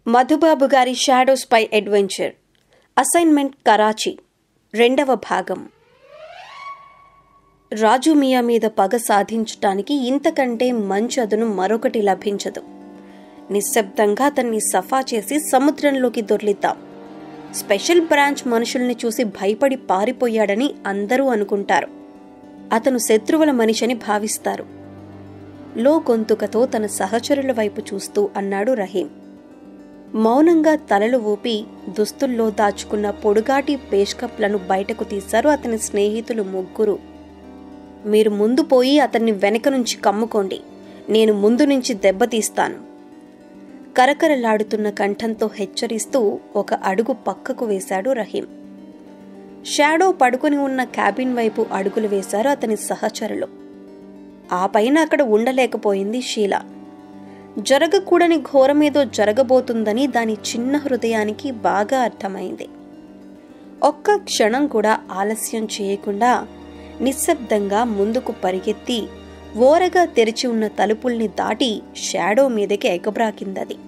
మధుబాబు గారి shadow spy adventure assignment Karachi రెండవ భాగం రాజు మియా మీద పగ సాధించటానికి ఇంతకంటే మంచి అదును మరొకటి లభించదు నిశ్శబ్దంగా అతన్ని సఫా చేసి సముద్రంలోకి దొర్లిద్దాం స్పెషల్ బ్రాంచ్ మనుషుల్ని చూసి భయపడి పారిపోయాడని అందరూ అనుకుంటారు అతను శత్రువుల మనిషిని భావిస్తారు లో గొంతుకతో తన సహచరుల వైపు చూస్తూ అన్నాడు రహీం మౌనంగా తలలు ఊపి దుస్తుల్లో దాచుకున్న పొడుగాటి పేష్కప్లను బయటకు తీశారు అతని స్నేహితులు ముగ్గురు మీరు ముందు పోయి అతన్ని వెనక నుంచి కమ్ముకోండి నేను ముందు నుంచి దెబ్బతీస్తాను కరకరలాడుతున్న కంఠంతో హెచ్చరిస్తూ ఒక అడుగు పక్కకు వేశాడు రహీం షాడో పడుకుని ఉన్న క్యాబిన్ వైపు అడుగులు వేశారు అతని సహచరులు ఆ పైన అక్కడ ఉండలేకపోయింది షీలా జరగకూడని ఘోరమేదో జరగబోతుందని దాని చిన్న హృదయానికి బాగా అర్థమైంది ఒక్క క్షణం కూడా ఆలస్యం చేయకుండా నిశ్శబ్దంగా ముందుకు పరిగెత్తి ఓరగా తెరిచి ఉన్న తలుపుల్ని దాటి షాడో మీదకి ఎగబ్రాకిందది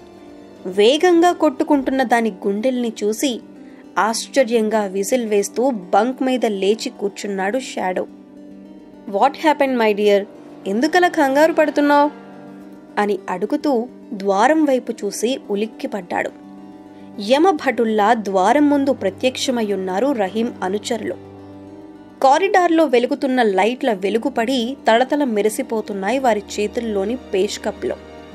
వేగంగా కొట్టుకుంటున్న దాని గుండెల్ని చూసి ఆశ్చర్యంగా విజిల్ వేస్తూ బంక్ మీద లేచి కూర్చున్నాడు shadow what happen my dear ఎందుకలా కంగారు పడుతున్నావు అని అడుగుతూ ద్వారం వైపు చూసి ఉలిక్కిపడ్డాడు యమభటుల్లా ద్వారం ముందు ప్రత్యక్షమయ్యున్నారు రహీం అనుచరులు కారిడార్లో వెలుగుతున్న లైట్ల వెలుగుపడి తళతళ మెరిసిపోతున్నాయి వారి చేతుల్లోని పేష్కప్లో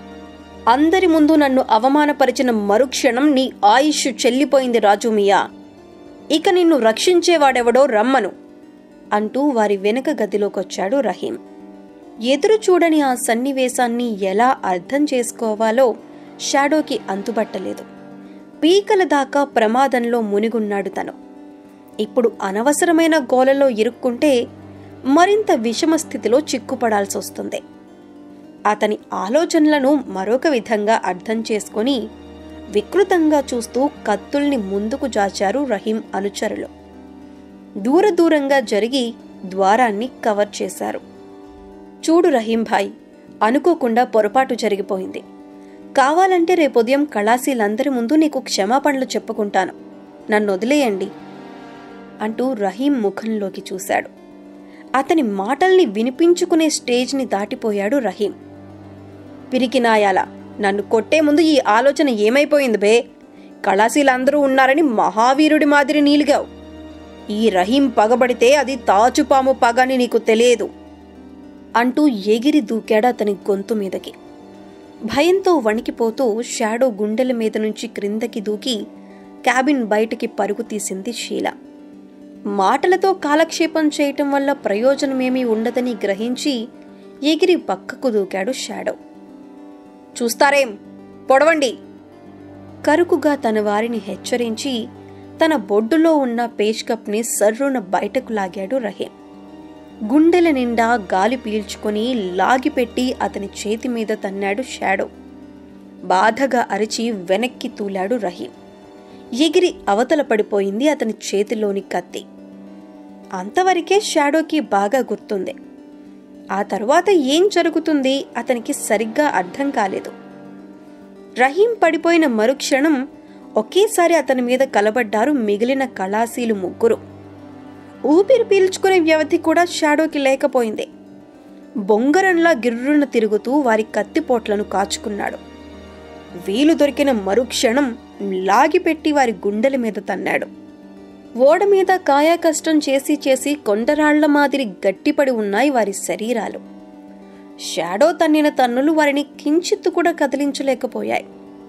అందరి ముందు నన్ను అవమానపరిచిన మరుక్షణం నీ ఆయుష్ చెల్లిపోయింది రాజు మియా ఇక నిన్ను రక్షించేవాడెవడో రమ్మను అంటూ వారి వెనుక గదిలోకొచ్చాడు రహీం ఎదురు చూడని ఆ సన్నివేశాన్ని ఎలా అర్థం చేసుకోవాలో షాడోకి అంతుబట్టలేదు పీకల దాకా ప్రమాదంలో మునిగున్నాడు తను ఇప్పుడు అనవసరమైన గోలలో ఇరుక్కుంటే మరింత విషమ స్థితిలో చిక్కుపడాల్సి వస్తుంది అతని ఆలోచనలను మరొక విధంగా అర్థం చేసుకొని వికృతంగా చూస్తూ కత్తుల్ని ముందుకు జాచారు రహీం అనుచరులు దూర దూరంగా జరిగి ద్వారాన్ని కవర్ చేశారు చూడు రహీం భాయ్ అనుకోకుండా పొరపాటు జరిగిపోయింది కావాలంటే రేపుదయం కళాశీలందరి ముందు నీకు క్షమాపణలు చెప్పుకుంటాను నన్ను వదిలేయండి అంటూ రహీం ముఖంలోకి చూశాడు అతని మాటల్ని వినిపించుకునే స్టేజ్ని దాటిపోయాడు రహీం పిరికినాయాల నన్ను కొట్టే ముందు ఈ ఆలోచన ఏమైపోయింది బే కళాశీలందరూ ఉన్నారని మహావీరుడి మాదిరి నీలిగావు ఈ రహీం పగబడితే అది తాచుపాము పగ అని నీకు తెలియదు అంటూ ఎగిరి దూకాడు అతని గొంతు మీదకి భయంతో వణికిపోతూ షాడో గుండెల మీద నుంచి క్రిందకి దూకి క్యాబిన్ బయటికి పరుగు తీసింది షీల మాటలతో కాలక్షేపం చేయటం వల్ల ప్రయోజనమేమీ ఉండదని గ్రహించి ఎగిరి పక్కకు దూకాడు షాడో చూస్తారేం పొడవండి కరుకుగా తన వారిని హెచ్చరించి తన బొడ్డులో ఉన్న పేష్కప్ని సర్రున బయటకు లాగాడు రహీం గుండెల నిండా గాలి పీల్చుకొని లాగిపెట్టి అతని చేతి మీద తన్నాడు షాడో బాధగా అరిచి వెనక్కి తూలాడు రహీం ఎగిరి అవతల పడిపోయింది అతని చేతిలోని కత్తి అంతవరకే షాడోకి బాగా గుర్తుంది ఆ తరువాత ఏం జరుగుతుంది అతనికి సరిగ్గా అర్థం కాలేదు రహీం పడిపోయిన మరుక్షణం ఒకేసారి అతని మీద కలబడ్డారు మిగిలిన కళాశీలు ముగ్గురు ఊపిరి పీల్చుకునే వ్యవధి కూడా షాడోకి లేకపోయింది బొంగరంలా గిర్రున తిరుగుతూ వారి కత్తిపోట్లను కాచుకున్నాడు వీలు దొరికిన మరుక్షణం లాగిపెట్టి వారి గుండెల మీద తన్నాడు ఓడ మీద కాయా కష్టం చేసి చేసి కొండరాళ్ల మాదిరి గట్టిపడి ఉన్నాయి వారి శరీరాలు షాడో తన్నిన తన్నులు వారిని కించిత్తు కూడా కదిలించలేకపోయాయి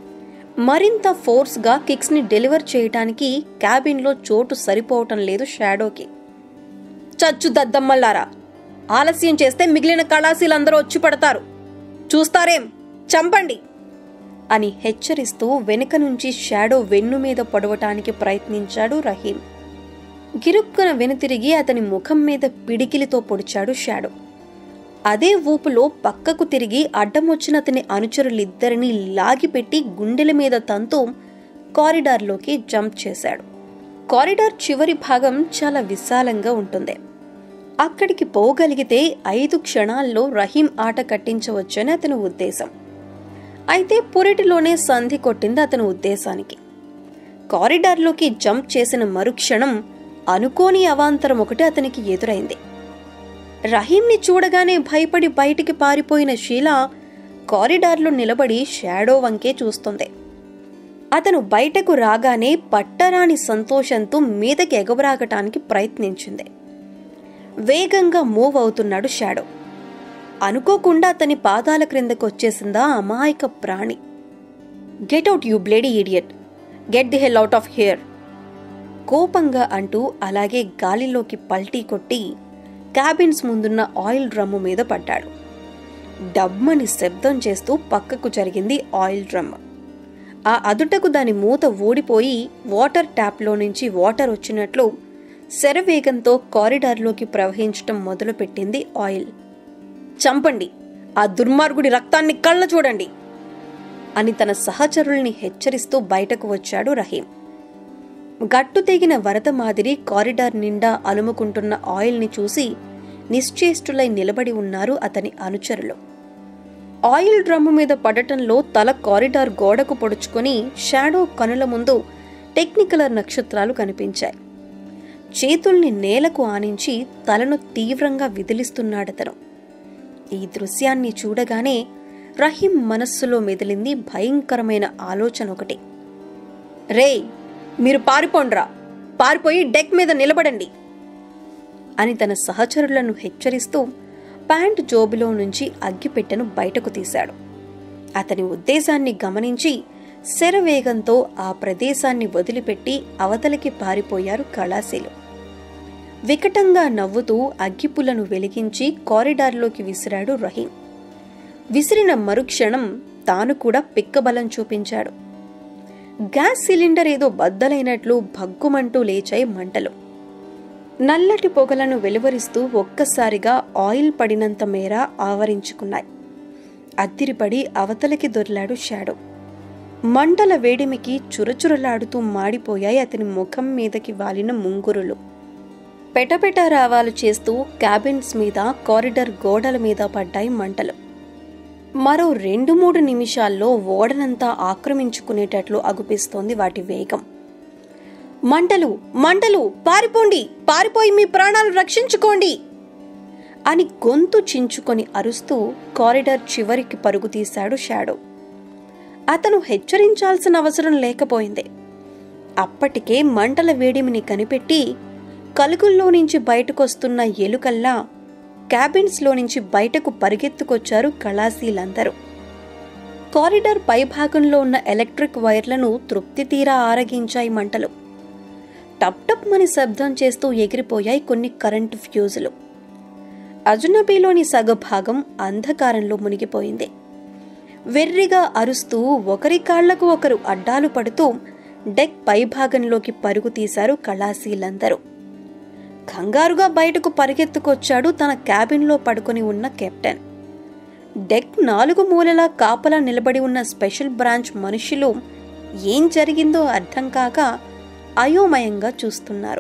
మరింత ఫోర్స్గా కిక్స్ని డెలివర్ చేయటానికి క్యాబిన్లో చోటు సరిపోవటం లేదు షాడోకి చచ్చు దద్దమ్మల్లారా ఆలస్యం చేస్తే మిగిలిన కళాశీలందరూ వచ్చి పడతారు చూస్తారేం చంపండి అని హెచ్చరిస్తూ వెనుక నుంచి షాడో వెన్ను మీద పొడవటానికి ప్రయత్నించాడు రహీం గిరుక్కున వెనుతిరిగి అతని ముఖం మీద పిడికిలితో పొడిచాడు షాడో అదే ఊపులో పక్కకు తిరిగి అడ్డమొచ్చిన అతని అనుచరులిద్దరినీ లాగిపెట్టి గుండెల మీద తంతూ కారిడార్లోకి జంప్ చేశాడు కారిడార్ చివరి భాగం చాలా విశాలంగా ఉంటుంది అక్కడికి పోగలిగితే ఐదు క్షణాల్లో రహీం ఆట కట్టించవచ్చని అతని ఉద్దేశం అయితే పురిటిలోనే సంధి కొట్టింది అతని ఉద్దేశానికి కారిడార్లోకి జంప్ చేసిన మరుక్షణం అనుకోని అవాంతరం ఒకటి అతనికి ఎదురైంది రహీంని చూడగానే భయపడి బయటికి పారిపోయిన షీలా కారిడార్లో నిలబడి షాడో వంకే చూస్తుంది అతను బయటకు రాగానే పట్టరాని సంతోషంతో మీదకి ఎగబరాగటానికి ప్రయత్నించింది వేగంగా మూవ్ అవుతున్నాడు షాడో అనుకోకుండా అతని పాదాల క్రిందకు వచ్చేసిందా అమాయక ప్రాణి get out you bloody idiot get the hell out of here కోపంగా అంటూ అలాగే గాలిలోకి పల్టీ కొట్టి క్యాబిన్స్ ముందున్న ఆయిల్ డ్రమ్ము మీద పడ్డాడు డబ్బని శబ్దం చేస్తూ పక్కకు జరిగింది ఆయిల్ డ్రమ్ ఆ అదుటకు దాని మూత ఊడిపోయి వాటర్ ట్యాప్లో నుంచి వాటర్ వచ్చినట్లు శరవేగంతో కారిడార్లోకి ప్రవహించటం మొదలుపెట్టింది ఆయిల్ చంపండి ఆ దుర్మార్గుడి రక్తాన్ని కళ్ళ చూడండి అని తన సహచరుల్ని హెచ్చరిస్తూ బయటకు వచ్చాడు రహీం గట్టు తెగిన వరద మాదిరి కారిడార్ నిండా అలుముకుంటున్న ఆయిల్ని చూసి నిశ్చేష్టులై నిలబడి ఉన్నారు అతని అనుచరులు ఆయిల్ డ్రమ్ము మీద పడటంలో తల కారిడార్ గోడకు పొడుచుకొని షాడో కనుల ముందు టెక్నికలర్ నక్షత్రాలు కనిపించాయి చేతుల్ని నేలకు ఆనించి తలను తీవ్రంగా విదిలిస్తున్నాడతను ఈ దృశ్యాన్ని చూడగానే రహీం మనస్సులో మెదిలింది భయంకరమైన ఆలోచన ఒకటి రేయ్ మీరు పారిపోండ్రా పారిపోయి డెక్ మీద నిలబడండి అని తన సహచరులను హెచ్చరిస్తూ ప్యాంట్ జోబులో నుంచి అగ్గిపెట్టెను బయటకు తీశాడు అతని ఉద్దేశాన్ని గమనించి శరవేగంతో ఆ ప్రదేశాన్ని వదిలిపెట్టి అవతలికి పారిపోయారు కళాశీలు వికటంగా నవ్వుతూ అగ్గిపులను వెలిగించి కారిడార్లోకి విసిరాడు రహీం విసిరిన మరుక్షణం తాను కూడా పిక్కబలం చూపించాడు గ్యాస్ సిలిండర్ ఏదో బద్దలైనట్లు భగ్గుమంటూ లేచాయి మంటలు నల్లటి పొగలను వెలువరిస్తూ ఒక్కసారిగా ఆయిల్ పడినంత మేర ఆవరించుకున్నాయి అద్దిరిపడి అవతలికి దొర్లాడు షాడో మంటల వేడిమికి చురచురలాడుతూ మాడిపోయాయి అతని ముఖం మీదకి వాలిన ముంగురులు పెటపెట రావాలు చేస్తూ క్యాబిన్స్ మీద కారిడార్ గోడల మీద పడ్డాయి మంటలు మరో రెండు మూడు నిమిషాల్లో ఓడనంతా ఆక్రమించుకునేటట్లు అగుపిస్తోంది వాటి వేగం మంటలు మంటలు పారిపోండి పారిపోయి మీ ప్రాణాలు రక్షించుకోండి అని గొంతు చించుకొని అరుస్తూ కారిడార్ చివరికి పరుగు తీశాడు షాడో అతను హెచ్చరించాల్సిన అవసరం లేకపోయింది అప్పటికే మంటల వేడిమిని కనిపెట్టి కలుగుల్లో నుంచి బయటకొస్తున్న ఎలుకల్లా క్యాబిన్స్లో నుంచి బయటకు పరిగెత్తుకొచ్చారు కళాశీలందరూ కారిడార్ పైభాగంలో ఉన్న ఎలక్ట్రిక్ వైర్లను తృప్తి తీరా ఆరగించాయి మంటలు టప్ టప్ మని శబ్దం చేస్తూ ఎగిరిపోయాయి కొన్ని కరెంటు ఫ్యూజులు అజునబీలోని సగభాగం అంధకారంలో మునిగిపోయింది వెర్రిగా అరుస్తూ ఒకరి కాళ్లకు ఒకరు అడ్డాలు పడుతూ డెక్ పైభాగంలోకి పరుగు తీశారు కళాశీలందరూ కంగారుగా బయటకు పరిగెత్తుకొచ్చాడు తన క్యాబిన్లో పడుకొని ఉన్న కెప్టెన్ డెక్ నాలుగు మూలలా కాపలా నిలబడి ఉన్న స్పెషల్ బ్రాంచ్ మనుషులు ఏం జరిగిందో అర్థం కాక అయోమయంగా చూస్తున్నారు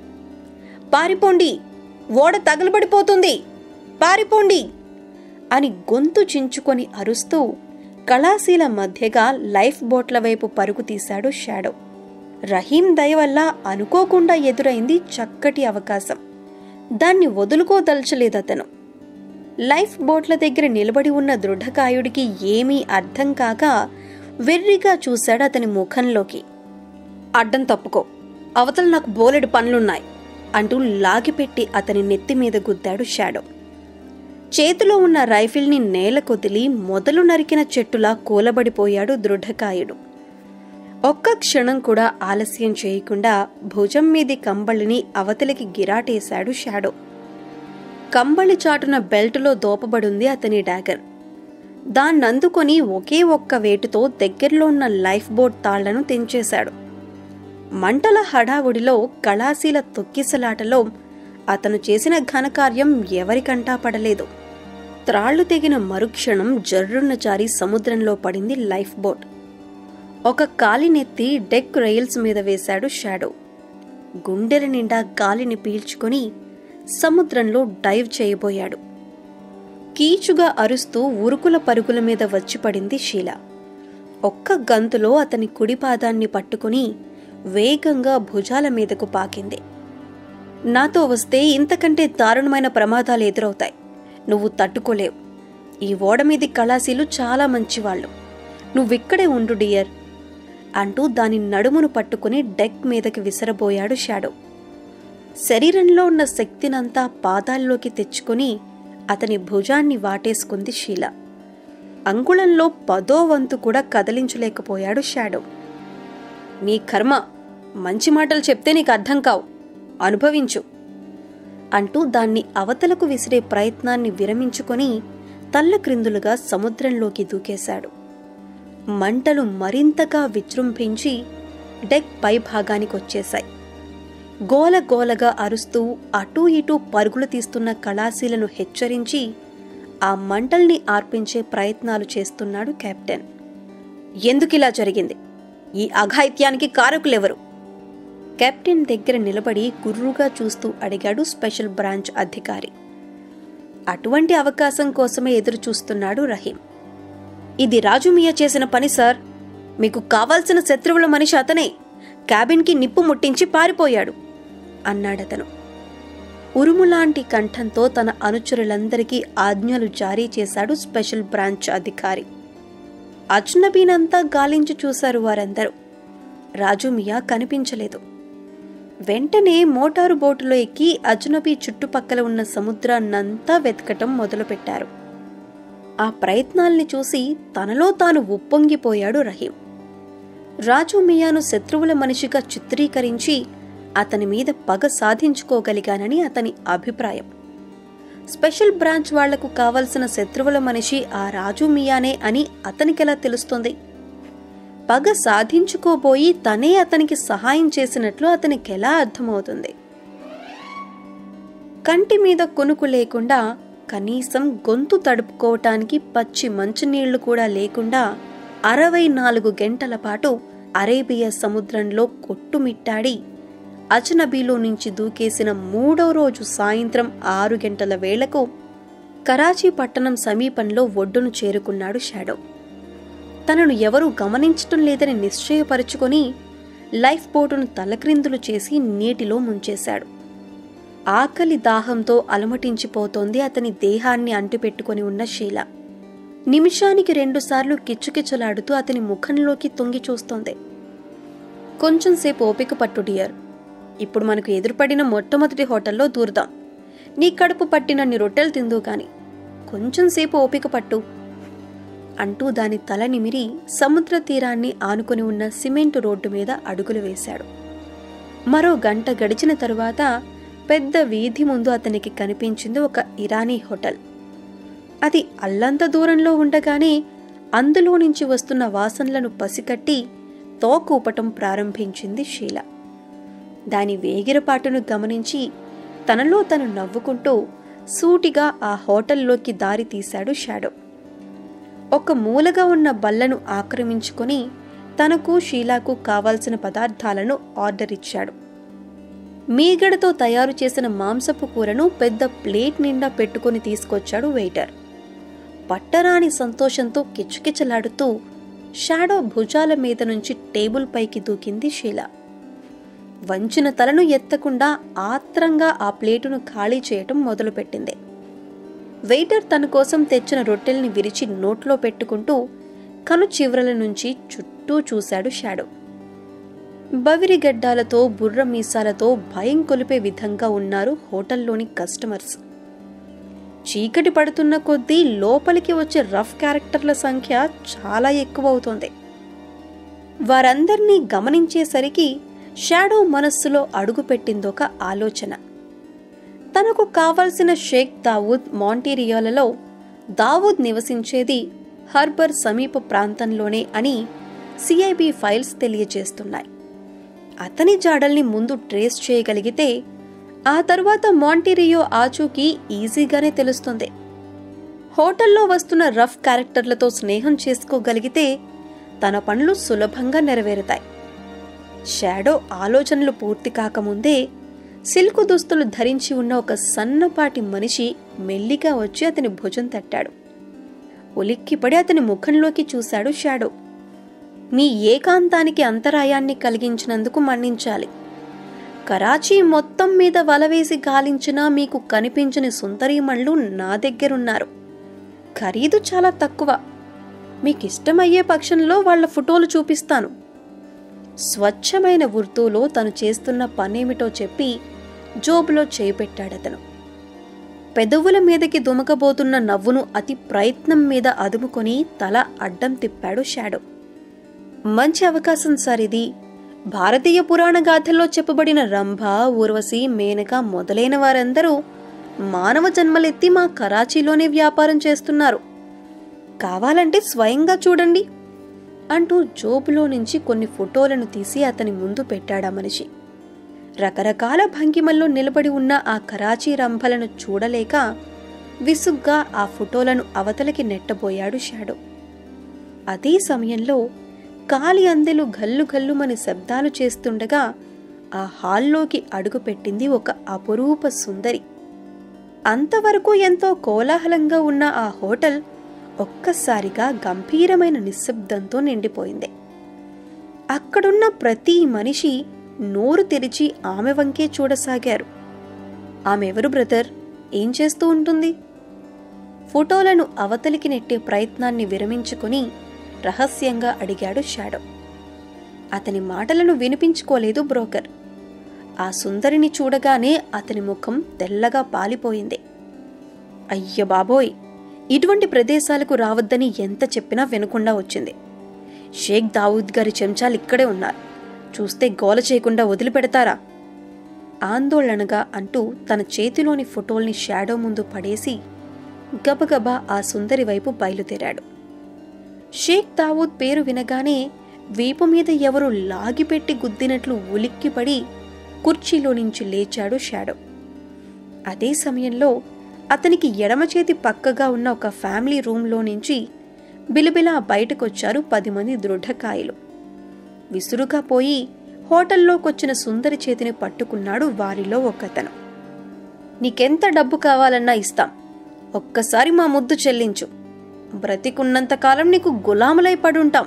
పారిపోండి ఓడ తగలబడిపోతుంది పారిపోండి అని గొంతు చించుకొని అరుస్తూ కళాశీల మధ్యగా లైఫ్ బోట్ల వైపు పరుగు తీశాడు షాడో రహీం దయ వల్ల అనుకోకుండా ఎదురైంది చక్కటి అవకాశం దాన్ని వదులుకోదలచలేదతను లైఫ్ బోట్ల దగ్గర నిలబడి ఉన్న దృఢకాయుడికి ఏమీ అర్థం కాక వెర్రిగా చూశాడు అతని ముఖంలోకి అడ్డం తప్పుకో అవతల నాకు బోలెడు పనులున్నాయి అంటూ లాగిపెట్టి అతని నెత్తి మీద గుద్దాడు షాడో చేతిలో ఉన్న రైఫిల్ని నేల కొదిలి మొదలు నరికిన చెట్టులా కూలబడిపోయాడు దృఢకాయుడు ఒక్క క్షణం కూడా ఆలస్యం చేయకుండా భుజం మీది కంబళిని అవతలికి గిరాటేశాడు షాడో కంబళి చాటున బెల్టులో దోపబడుంది అతని డాగర్ దాన్నందుకొని ఒకే ఒక్క వేటుతో దగ్గరలో ఉన్న లైఫ్ బోట్ తాళ్లను తెంచేశాడు మంటల హడావుడిలో కళాశీల తొక్కిసలాటలో అతను చేసిన ఘనకార్యం ఎవరికంటా పడలేదు త్రాళ్లు తెగిన మరుక్షణం జర్రున్న జారి సముద్రంలో పడింది లైఫ్ బోట్ ఒక కాలినెత్తి డెక్ రైల్స్ మీద వేశాడు షాడో గుండెల నిండా గాలిని పీల్చుకొని సముద్రంలో డైవ్ చేయబోయాడు కీచుగా అరుస్తూ ఉరుకుల పరుగుల మీద వచ్చి పడింది షీల ఒక్క గంతులో అతని కుడి పాదాన్ని పట్టుకుని వేగంగా భుజాల మీదకు పాకింది నాతో వస్తే ఇంతకంటే దారుణమైన ప్రమాదాలు ఎదురవుతాయి నువ్వు తట్టుకోలేవు ఈ ఓడ మీది కళాశీలు చాలా మంచివాళ్ళు నువ్విక్కడే ఉండు డియర్ అంటూ దాని నడుమును పట్టుకుని డెక్ మీదకి విసరబోయాడు షాడో శరీరంలో ఉన్న శక్తినంతా పాదాల్లోకి తెచ్చుకుని అతని భుజాన్ని వాటేసుకుంది షీల అంగుళంలో పదో వంతు కూడా కదిలించలేకపోయాడు షాడో నీ కర్మ మంచి మాటలు చెప్తే నీకు అర్థం కావు అనుభవించు అంటూ దాన్ని అవతలకు విసిరే ప్రయత్నాన్ని విరమించుకొని తల్ల క్రిందులుగా సముద్రంలోకి దూకేశాడు మంటలు మరింతగా విజృంభించి డెక్ పై భాగానికి వచ్చేశాయి గోల గోలగా అరుస్తూ అటూ ఇటూ పరుగులు తీస్తున్న కళాశీలను హెచ్చరించి ఆ మంటల్ని ఆర్పించే ప్రయత్నాలు చేస్తున్నాడు కెప్టెన్ ఎందుకిలా జరిగింది ఈ అఘాయిత్యానికి కారకులెవరు కెప్టెన్ దగ్గర నిలబడి గుర్రుగా చూస్తూ అడిగాడు స్పెషల్ బ్రాంచ్ అధికారి అటువంటి అవకాశం కోసమే ఎదురు చూస్తున్నాడు రహీం ఇది రాజుమియా చేసిన పని సార్ మీకు కావాల్సిన శత్రువుల మనిషి అతనే క్యాబిన్కి నిప్పు ముట్టించి పారిపోయాడు అన్నాడతను ఉరుములాంటి కంఠంతో తన అనుచరులందరికీ ఆజ్ఞలు జారీ చేశాడు స్పెషల్ బ్రాంచ్ అధికారి అజ్నబీనంతా గాలించి చూశారు వారందరూ రాజుమియా కనిపించలేదు వెంటనే మోటారు బోటులో ఎక్కి అజ్నబీ చుట్టుపక్కల ఉన్న సముద్రాన్నంతా వెతకటం మొదలుపెట్టారు ఆ ప్రయత్నాల్ని చూసి తనలో తాను ఉప్పొంగిపోయాడు రహీం రాజు మియాను శత్రువుల మనిషిగా చిత్రీకరించి అతని మీద పగ సాధించుకోగలిగానని అతని అభిప్రాయం స్పెషల్ బ్రాంచ్ వాళ్లకు కావలసిన శత్రువుల మనిషి ఆ రాజు మియానే అని అతనికెలా తెలుస్తుంది పగ సాధించుకోబోయి తనే అతనికి సహాయం చేసినట్లు అతనికెలా అర్థమవుతుంది కంటి మీద కొనుకు లేకుండా కనీసం గొంతు తడుపుకోవటానికి పచ్చి మంచినీళ్లు కూడా లేకుండా అరవై నాలుగు గంటల పాటు అరేబియా సముద్రంలో కొట్టుమిట్టాడి అజనబీలో నుంచి దూకేసిన మూడో రోజు సాయంత్రం ఆరు గంటల వేళకు కరాచీ పట్టణం సమీపంలో ఒడ్డును చేరుకున్నాడు షాడో తనను ఎవరూ గమనించటం లేదని నిశ్చయపరుచుకొని లైఫ్ బోటును తలక్రిందులు చేసి నీటిలో ముంచేశాడు ఆకలి దాహంతో అలమటించిపోతోంది అతని దేహాన్ని అంటిపెట్టుకొని ఉన్న శీల నిమిషానికి రెండుసార్లు కిచ్చుకిచ్చులాడుతూ అతని ముఖంలోకి తొంగి చూస్తోంది కొంచెంసేపు ఓపిక పట్టు డియర్ ఇప్పుడు మనకు ఎదురుపడిన మొట్టమొదటి హోటల్లో దూరుదాం నీ కడుపు పట్టినన్ని రొట్టెలు తిందు గాని కొంచెంసేపు ఓపిక పట్టు అంటూ దాని తల నిమిరి సముద్ర తీరాన్ని ఆనుకుని ఉన్న సిమెంటు రోడ్డు మీద అడుగులు వేశాడు మరో గంట గడిచిన తరువాత పెద్ద వీధి ముందు అతనికి కనిపించింది ఒక ఇరానీ హోటల్ అది అల్లంత దూరంలో ఉండగానే అందులో నుంచి వస్తున్న వాసనలను పసికట్టి తోకూపటం ప్రారంభించింది షీల దాని వేగిరపాటును గమనించి తనలో తను నవ్వుకుంటూ సూటిగా ఆ హోటల్లోకి దారి తీశాడు షాడో ఒక మూలగా ఉన్న బల్లను ఆక్రమించుకొని తనకు షీలాకు కావాల్సిన పదార్థాలను ఆర్డర్ ఇచ్చాడు మీగడతో తయారు చేసిన మాంసపు కూరను పెద్ద ప్లేట్ నిండా పెట్టుకుని తీసుకొచ్చాడు వెయిటర్ పట్టరాని సంతోషంతో కిచకిచలాడుతూ షాడో భుజాల మీద నుంచి టేబుల్ పైకి దూకింది షీల వంచిన తలను ఎత్తకుండా ఆత్రంగా ఆ ప్లేటును ఖాళీ చేయటం మొదలుపెట్టింది వెయిటర్ తన కోసం తెచ్చిన రొట్టెల్ని విరిచి నోట్లో పెట్టుకుంటూ కను చివరల నుంచి చుట్టూ చూశాడు షాడో బవిరిగడ్డాలతో బుర్ర మీసాలతో భయం కొలిపే విధంగా ఉన్నారు హోటల్లోని కస్టమర్స్ చీకటి పడుతున్న కొద్దీ లోపలికి వచ్చే రఫ్ క్యారెక్టర్ల సంఖ్య చాలా ఎక్కువ అవుతోంది వారందర్నీ గమనించేసరికి షాడో మనస్సులో అడుగుపెట్టిందొక ఆలోచన తనకు కావలసిన షేక్ దావూద్ మాంటీరియోలలో దావూద్ నివసించేది హర్బర్ సమీప ప్రాంతంలోనే అని సిఐబి ఫైల్స్ తెలియజేస్తున్నాయి అతని జాడల్ని ముందు ట్రేస్ చేయగలిగితే ఆ తర్వాత మాంటీరియో ఆచూకీ ఈజీగానే తెలుస్తుంది హోటల్లో వస్తున్న రఫ్ క్యారెక్టర్లతో స్నేహం చేసుకోగలిగితే తన పనులు సులభంగా నెరవేరుతాయి షాడో ఆలోచనలు పూర్తి కాకముందే సిల్కు దుస్తులు ధరించి ఉన్న ఒక సన్నపాటి మనిషి మెల్లిగా వచ్చి అతని భుజం తట్టాడు ఉలిక్కిపడి అతని ముఖంలోకి చూశాడు షాడో మీ ఏకాంతానికి అంతరాయాన్ని కలిగించినందుకు మన్నించాలి కరాచీ మొత్తం మీద వలవేసి గాలించినా మీకు కనిపించని సుందరీమణులు నా దగ్గరున్నారు ఖరీదు చాలా తక్కువ మీకిష్టమయ్యే పక్షంలో వాళ్ళ ఫోటోలు చూపిస్తాను స్వచ్ఛమైన ఉర్దూలో తను చేస్తున్న పనేమిటో చెప్పి జోబులో చేయి పెట్టాడతను పెదవుల మీదకి దుమకబోతున్న నవ్వును అతి ప్రయత్నం మీద అదుముకొని తల అడ్డం తిప్పాడు షాడో మంచి అవకాశం సార్ ఇది భారతీయ పురాణ గాథల్లో చెప్పబడిన రంభ ఊర్వశి మేనక మొదలైన వారందరూ మానవ జన్మలెత్తి మా కరాచీలోనే వ్యాపారం చేస్తున్నారు కావాలంటే స్వయంగా చూడండి అంటూ జోబులో నుంచి కొన్ని ఫోటోలను తీసి అతని ముందు పెట్టాడా మనిషి రకరకాల భంగిమల్లో నిలబడి ఉన్న ఆ కరాచీ రంభలను చూడలేక విసుగ్గా ఆ ఫోటోలను అవతలికి నెట్టబోయాడు షాడో అదే సమయంలో కాలి అందెలు గల్లు గల్లుమని శబ్దాలు చేస్తుండగా ఆ హాల్లోకి అడుగుపెట్టింది ఒక అపురూప సుందరి అంతవరకు ఎంతో కోలాహలంగా ఉన్న ఆ హోటల్ ఒక్కసారిగా గంభీరమైన నిశ్శబ్దంతో నిండిపోయింది అక్కడున్న ప్రతి మనిషి నోరు తెరిచి ఆమె వంకే చూడసాగారు ఆమెవరు బ్రదర్ ఏం చేస్తూ ఉంటుంది ఫోటోలను అవతలికి నెట్టే ప్రయత్నాన్ని విరమించుకుని రహస్యంగా అడిగాడు షాడో అతని మాటలను వినిపించుకోలేదు బ్రోకర్ ఆ సుందరిని చూడగానే అతని ముఖం తెల్లగా పాలిపోయింది అయ్య బాబోయ్ ఇటువంటి ప్రదేశాలకు రావద్దని ఎంత చెప్పినా వినకుండా వచ్చింది షేక్ దావూద్ గారి చెంచాలు ఇక్కడే ఉన్నారు చూస్తే గోల చేయకుండా వదిలిపెడతారా ఆందోళనగా అంటూ తన చేతిలోని ఫోటోల్ని షాడో ముందు పడేసి గబగబా ఆ సుందరి వైపు బయలుదేరాడు షేక్ దావూద్ పేరు వినగానే వీపు మీద ఎవరు లాగిపెట్టి గుద్దినట్లు ఉలిక్కిపడి కుర్చీలో నుంచి లేచాడు షాడో అదే సమయంలో అతనికి ఎడమ చేతి పక్కగా ఉన్న ఒక ఫ్యామిలీ రూమ్లో నుంచి బిలబిలా బయటకొచ్చారు పది మంది దృఢకాయలు విసురుగా పోయి హోటల్లోకొచ్చిన సుందరి చేతిని పట్టుకున్నాడు వారిలో ఒకతను నీకెంత డబ్బు కావాలన్నా ఇస్తాం ఒక్కసారి మా ముద్దు చెల్లించు బ్రతికున్నంతకాలం నీకు గులాములై పడుంటాం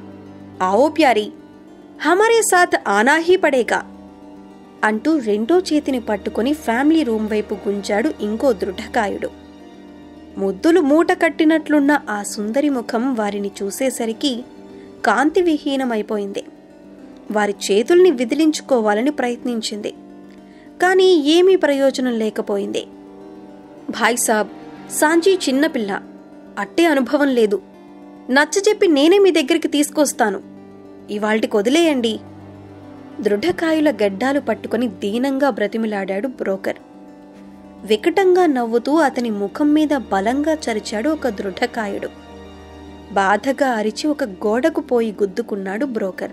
ఆవో ప్యారీ హమారే సాత్ ఆనాహీ పడేగా అంటూ రెండో చేతిని పట్టుకుని ఫ్యామిలీ రూమ్ వైపు గుంజాడు ఇంకో దృఢకాయుడు ముద్దులు మూట కట్టినట్లున్న ఆ సుందరి ముఖం వారిని చూసేసరికి కాంతి విహీనమైపోయింది వారి చేతుల్ని విదిలించుకోవాలని ప్రయత్నించింది కానీ ఏమీ ప్రయోజనం లేకపోయింది భాయ్ సాబ్ సాంజీ చిన్నపిల్ల అట్టే అనుభవం లేదు నచ్చజెప్పి నేనే మీ దగ్గరికి తీసుకొస్తాను ఇవాల్టికి వదిలేయండి దృఢకాయుల గడ్డాలు పట్టుకుని దీనంగా బ్రతిమిలాడాడు బ్రోకర్ వికటంగా నవ్వుతూ అతని ముఖం మీద బలంగా చరిచాడు ఒక దృఢకాయుడు బాధగా అరిచి ఒక గోడకు పోయి గుద్దుకున్నాడు బ్రోకర్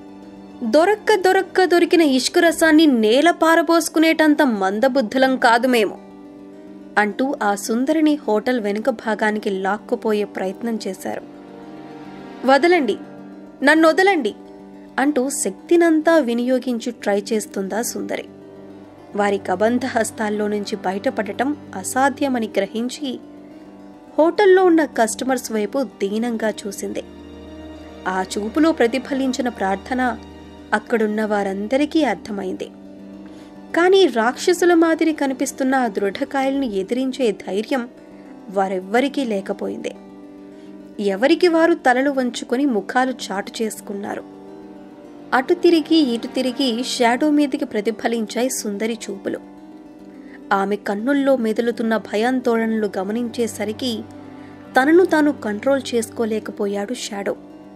దొరక్క దొరక్క దొరికిన ఇష్కు రసాన్ని నేల పారబోసుకునేటంత మందబుద్ధులం కాదు మేము అంటూ ఆ సుందరిని హోటల్ వెనుక భాగానికి లాక్కుపోయే ప్రయత్నం చేశారు వదలండి నన్ను వదలండి అంటూ శక్తినంతా వినియోగించి ట్రై చేస్తుందా సుందరి వారి కబంధ హస్తాల్లో నుంచి బయటపడటం అసాధ్యమని గ్రహించి హోటల్లో ఉన్న కస్టమర్స్ వైపు దీనంగా చూసింది ఆ చూపులో ప్రతిఫలించిన ప్రార్థన అక్కడున్న వారందరికీ అర్థమైంది కానీ రాక్షసుల మాదిరి కనిపిస్తున్న ఆ దృఢకాయల్ని ఎదిరించే ధైర్యం వారెవ్వరికీ లేకపోయింది ఎవరికి వారు తలలు వంచుకొని ముఖాలు చాటు చేసుకున్నారు అటు తిరిగి ఇటు తిరిగి షాడో మీదికి ప్రతిఫలించాయి సుందరి చూపులు ఆమె కన్నుల్లో మెదులుతున్న భయాందోళనలు గమనించేసరికి తనను తాను కంట్రోల్ చేసుకోలేకపోయాడు షాడో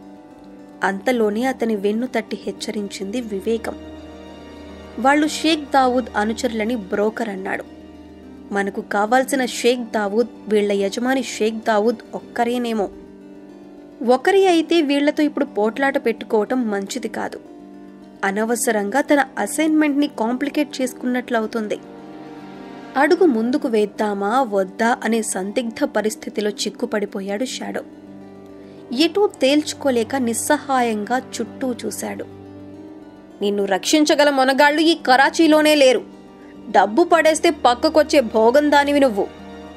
అంతలోనే అతని వెన్ను తట్టి హెచ్చరించింది వివేకం వాళ్ళు షేక్ దావూద్ అనుచరులని బ్రోకర్ అన్నాడు మనకు కావాల్సిన షేక్ దావూద్ వీళ్ల యజమాని షేక్ దావూద్ ఒక్కరేనేమో ఒకరి అయితే వీళ్లతో ఇప్పుడు పోట్లాట పెట్టుకోవటం మంచిది కాదు అనవసరంగా తన అసైన్మెంట్ని కాంప్లికేట్ చేసుకున్నట్లవుతుంది అడుగు ముందుకు వేద్దామా వద్దా అనే సందిగ్ధ పరిస్థితిలో చిక్కుపడిపోయాడు షాడో ఎటూ తేల్చుకోలేక నిస్సహాయంగా చుట్టూ చూశాడు నిన్ను రక్షించగల మొనగాళ్లు ఈ కరాచీలోనే లేరు డబ్బు పడేస్తే పక్కకొచ్చే భోగం దానివి నువ్వు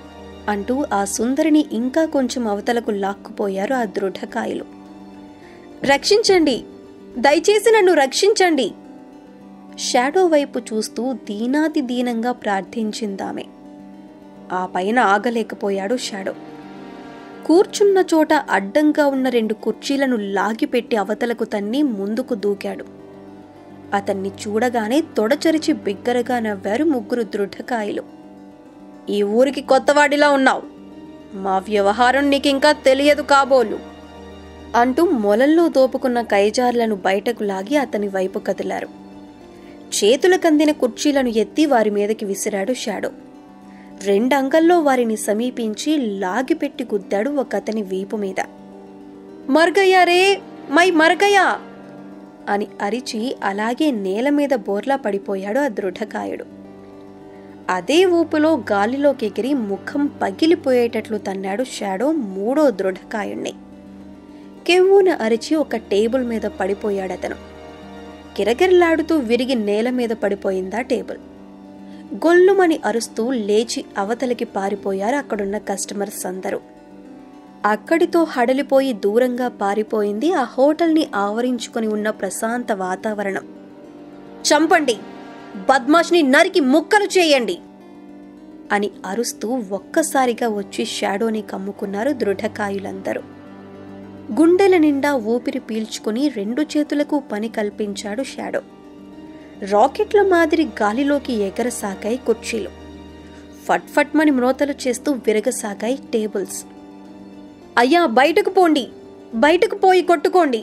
అంటూ ఆ సుందరిని ఇంకా కొంచెం అవతలకు లాక్కుపోయారు ఆ దృఢకాయలు రక్షించండి దయచేసి నన్ను రక్షించండి షాడో వైపు చూస్తూ దీనాతి దీనంగా ప్రార్థించిందామె ఆ పైన ఆగలేకపోయాడు షాడో కూర్చున్న చోట అడ్డంగా ఉన్న రెండు కుర్చీలను లాగిపెట్టి అవతలకు తన్ని ముందుకు దూకాడు అతన్ని చూడగానే తొడచరిచి బిగ్గరగా నవ్వారు ముగ్గురు దృఢకాయలు ఈ ఊరికి కొత్తవాడిలా ఉన్నావు మా వ్యవహారం నీకింకా తెలియదు కాబోలు అంటూ మొలల్లో దోపుకున్న కైజార్లను బయటకు లాగి అతని వైపు కదిలారు చేతులకందిన కుర్చీలను ఎత్తి వారి మీదకి విసిరాడు షాడో రెండంగల్లో వారిని సమీపించి లాగిపెట్టి గుద్దాడు ఒక అతని వీపు మీద మర్గయ్యా రే మై మర్గయ్యా అని అరిచి అలాగే నేల మీద బోర్లా పడిపోయాడు ఆ దృఢకాయుడు అదే ఊపులో గాలిలోకి ఎగిరి ముఖం పగిలిపోయేటట్లు తన్నాడు షాడో మూడో దృఢకాయుణ్ణి కెవ్వున అరిచి ఒక టేబుల్ మీద పడిపోయాడతను కిరకిరలాడుతూ విరిగి నేల మీద పడిపోయిందా టేబుల్ గొల్లుమని అరుస్తూ లేచి అవతలికి పారిపోయారు అక్కడున్న కస్టమర్స్ అందరూ అక్కడితో హడలిపోయి దూరంగా పారిపోయింది ఆ హోటల్ని ఆవరించుకొని ఉన్న ప్రశాంత వాతావరణం చంపండి బద్మాష్ని నరికి ముక్కలు చేయండి అని అరుస్తూ ఒక్కసారిగా వచ్చి షాడోని కమ్ముకున్నారు దృఢకాయులందరూ గుండెల నిండా ఊపిరి పీల్చుకుని రెండు చేతులకు పని కల్పించాడు షాడో రాకెట్ల మాదిరి గాలిలోకి ఎగరసాగాయి కుర్చీలు ఫట్ ఫట్మని మ్రోతలు చేస్తూ విరగసాగాయి టేబుల్స్ అయ్యా బయటకు పోండి బయటకు పోయి కొట్టుకోండి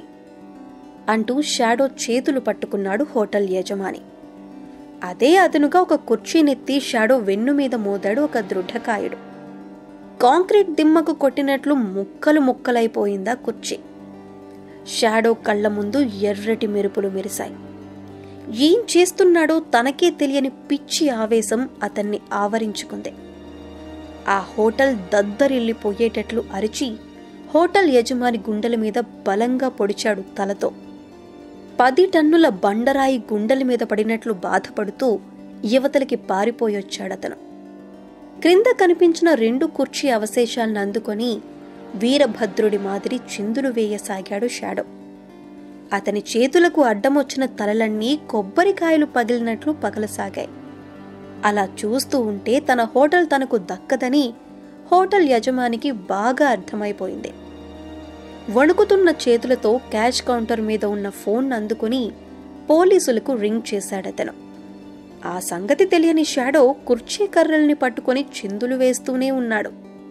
అంటూ షాడో చేతులు పట్టుకున్నాడు హోటల్ యజమాని అదే అదనుగా ఒక కుర్చీనెత్తి షాడో వెన్ను మీద మోదాడు ఒక దృఢకాయుడు కాంక్రీట్ దిమ్మకు కొట్టినట్లు ముక్కలు ముక్కలైపోయిందా కుర్చీ షాడో కళ్ళ ముందు ఎర్రటి మెరుపులు మెరిశాయి ఏం చేస్తున్నాడో తనకే తెలియని పిచ్చి ఆవేశం అతన్ని ఆవరించుకుంది ఆ హోటల్ దద్దరిల్లిపోయేటట్లు అరిచి హోటల్ యజమాని గుండెల మీద బలంగా పొడిచాడు తలతో పది టన్నుల బండరాయి గుండెల మీద పడినట్లు బాధపడుతూ యువతలకి పారిపోయొచ్చాడతను క్రింద కనిపించిన రెండు కుర్చీ అవశేషాలను అందుకొని వీరభద్రుడి మాదిరి చిందులు వేయసాగాడు షాడో అతని చేతులకు అడ్డమొచ్చిన తలలన్నీ కొబ్బరికాయలు పగిలినట్లు పగలసాగాయి అలా చూస్తూ ఉంటే తన హోటల్ తనకు దక్కదని హోటల్ యజమానికి బాగా అర్థమైపోయింది వణుకుతున్న చేతులతో క్యాష్ కౌంటర్ మీద ఉన్న ఫోన్ అందుకుని పోలీసులకు రింగ్ చేశాడతను ఆ సంగతి తెలియని షాడో కుర్చీ కర్రల్ని పట్టుకొని చిందులు వేస్తూనే ఉన్నాడు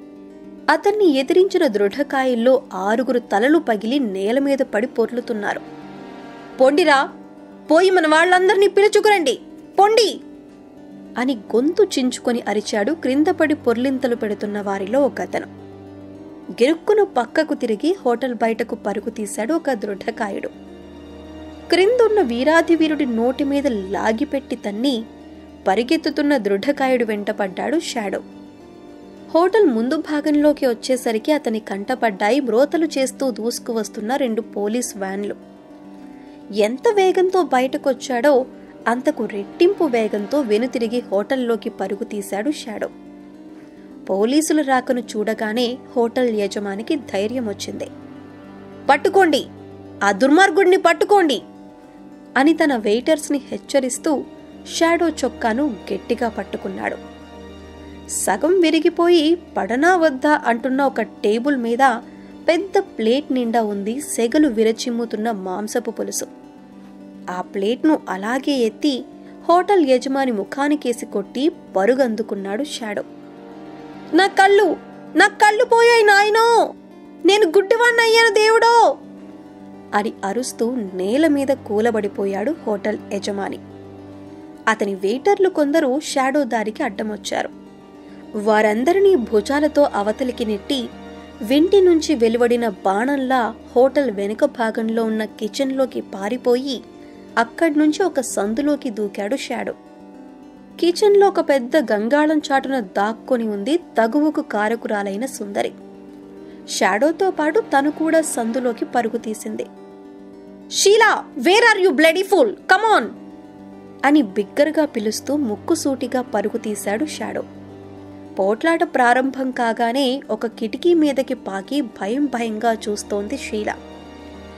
అతన్ని ఎదిరించిన దృఢకాయల్లో ఆరుగురు తలలు పగిలి నేల మీద పడి పొర్లుతున్నారు పొండిరా పోయి మన వాళ్ళందరినీ పిలుచుకురండి పొండి అని గొంతు చించుకొని అరిచాడు క్రిందపడి పొర్లింతలు పెడుతున్న వారిలో ఒక అతను గిరుక్కున పక్కకు తిరిగి హోటల్ బయటకు పరుగు తీశాడు ఒక దృఢకాయుడు క్రిందున్న వీరాధి వీరుడి నోటి మీద లాగిపెట్టి తన్ని పరిగెత్తుతున్న దృఢకాయుడు వెంటపడ్డాడు షాడో హోటల్ ముందు భాగంలోకి వచ్చేసరికి అతని కంటపడ్డాయి మ్రోతలు చేస్తూ దూసుకు వస్తున్న రెండు పోలీస్ వ్యాన్లు ఎంత వేగంతో బయటకొచ్చాడో అంతకు రెట్టింపు వేగంతో వెనుతిరిగి హోటల్లోకి పరుగు తీశాడు షాడో పోలీసుల రాకను చూడగానే హోటల్ యజమానికి ధైర్యం వచ్చింది పట్టుకోండి ఆ దుర్మార్గుడిని పట్టుకోండి అని తన వెయిటర్స్ని హెచ్చరిస్తూ షాడో చొక్కాను గట్టిగా పట్టుకున్నాడు సగం విరిగిపోయి పడనా వద్దా అంటున్న ఒక టేబుల్ మీద పెద్ద ప్లేట్ నిండా ఉంది సెగలు విరచిమ్ముతున్న మాంసపు పులుసు ఆ ప్లేట్ను అలాగే ఎత్తి హోటల్ యజమాని ముఖానికేసి కొట్టి పరుగందుకున్నాడు షాడో నా కళ్ళు నా కళ్ళు పోయాయి నాయనో నేను గుడ్డివాణ్ణయ్యాను దేవుడో అని అరుస్తూ నేల మీద కూలబడిపోయాడు హోటల్ యజమాని అతని వెయిటర్లు కొందరు షాడో దారికి అడ్డమొచ్చారు వారందరినీ భుజాలతో అవతలికి నెట్టి వెంటి నుంచి వెలువడిన బాణంలా హోటల్ వెనుక భాగంలో ఉన్న కిచెన్లోకి పారిపోయి అక్కడి నుంచి ఒక సందులోకి దూకాడు షాడో కిచెన్లో ఒక పెద్ద గంగాళం చాటున దాక్కొని ఉంది తగువుకు కారకురాలైన సుందరి షాడోతో పాటు తను కూడా సందులోకి పరుగు తీసింది Sheela where are you bloody fool come on అని బిగ్గరగా పిలుస్తూ ముక్కుసూటిగా పరుగు తీశాడు షాడో పోట్లాట ప్రారంభం కాగానే ఒక కిటికీ మీదకి పాకి భయం భయంగా చూస్తోంది షీల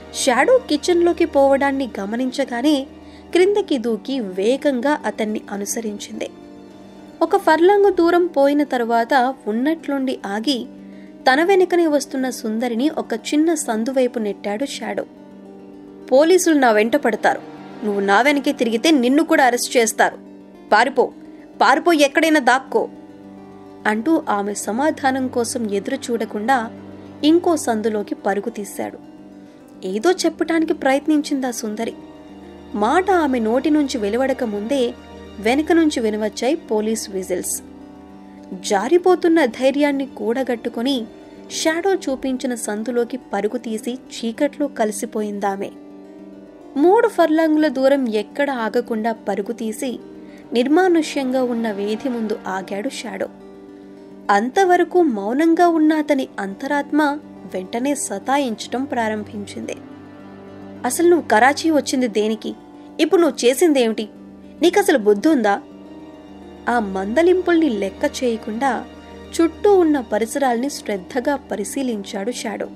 షాడో కిచెన్లోకి పోవడాన్ని గమనించగానే క్రిందకి దూకి వేగంగా అతన్ని అనుసరించింది ఒక ఫర్లాంగు దూరం పోయిన తరువాత ఉన్నట్లుండి ఆగి తన వెనుకనే వస్తున్న సుందరిని ఒక చిన్న సందు వైపు నెట్టాడు షాడో పోలీసులు నా వెంట పడతారు నువ్వు నా వెనకే తిరిగితే నిన్ను కూడా అరెస్ట్ చేస్తారు పారిపో పారిపో ఎక్కడైనా దాక్కో అంటూ ఆమె సమాధానం కోసం ఎదురు చూడకుండా ఇంకో సందులోకి పరుగు తీశాడు ఏదో చెప్పటానికి ప్రయత్నించిందా సుందరి మాట ఆమె నోటి నుంచి వెలువడక ముందే వెనుక నుంచి వినవచ్చాయి పోలీస్ విజిల్స్ జారిపోతున్న ధైర్యాన్ని కూడగట్టుకుని షాడో చూపించిన సందులోకి పరుగు తీసి చీకట్లో కలిసిపోయిందామె మూడు ఫర్లాంగుల దూరం ఎక్కడ ఆగకుండా పరుగు తీసి నిర్మానుష్యంగా ఉన్న వేధి ముందు ఆగాడు షాడో అంతవరకు మౌనంగా ఉన్న అతని అంతరాత్మ వెంటనే సతాయించటం ప్రారంభించింది అసలు నువ్వు కరాచీ వచ్చింది దేనికి ఇప్పుడు నువ్వు చేసిందేమిటి నీకసలు బుద్ధి ఉందా ఆ మందలింపుల్ని లెక్క చేయకుండా చుట్టూ ఉన్న పరిసరాల్ని శ్రద్ధగా పరిశీలించాడు షాడో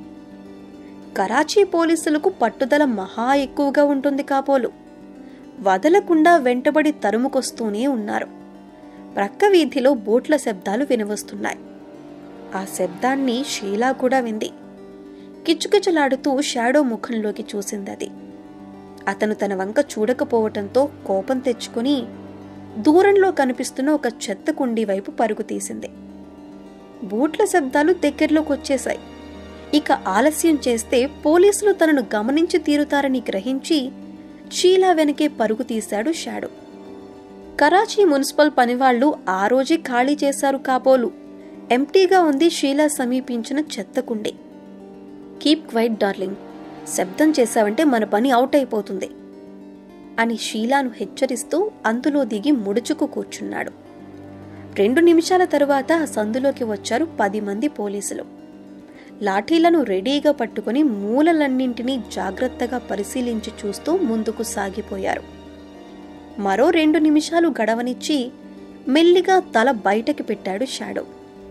కరాచీ పోలీసులకు పట్టుదల మహా ఎక్కువగా ఉంటుంది కాపోలు వదలకుండా వెంటబడి తరుముకొస్తూనే ఉన్నారు ప్రక్క వీధిలో బోట్ల శబ్దాలు వినవస్తున్నాయి ఆ శబ్దాన్ని షీలా కూడా వింది కిచుకిచలాడుతూ షాడో ముఖంలోకి చూసిందది అతను తన వంక చూడకపోవటంతో కోపం తెచ్చుకుని దూరంలో కనిపిస్తున్న ఒక చెత్త కుండీ వైపు పరుగు తీసింది బూట్ల శబ్దాలు దగ్గరలోకి వచ్చేశాయి ఇక ఆలస్యం చేస్తే పోలీసులు తనను గమనించి తీరుతారని గ్రహించి షీలా వెనకే పరుగు తీశాడు షాడో కరాచీ మున్సిపల్ పనివాళ్లు ఆ రోజే ఖాళీ చేశారు కాబోలు ఎంటీగా ఉంది షీలా సమీపించిన చెత్త కుండీ కీప్ క్వైట్ డార్లింగ్ శబ్దం చేశావంటే మన పని అవుట్ అయిపోతుంది అని షీలాను హెచ్చరిస్తూ అందులో దిగి ముడుచుకు కూర్చున్నాడు రెండు నిమిషాల తరువాత ఆ సందులోకి వచ్చారు పది మంది పోలీసులు లాఠీలను రెడీగా పట్టుకుని మూలలన్నింటినీ జాగ్రత్తగా పరిశీలించి చూస్తూ ముందుకు సాగిపోయారు మరో రెండు నిమిషాలు గడవనిచ్చి మెల్లిగా తల బయటకి పెట్టాడు షాడో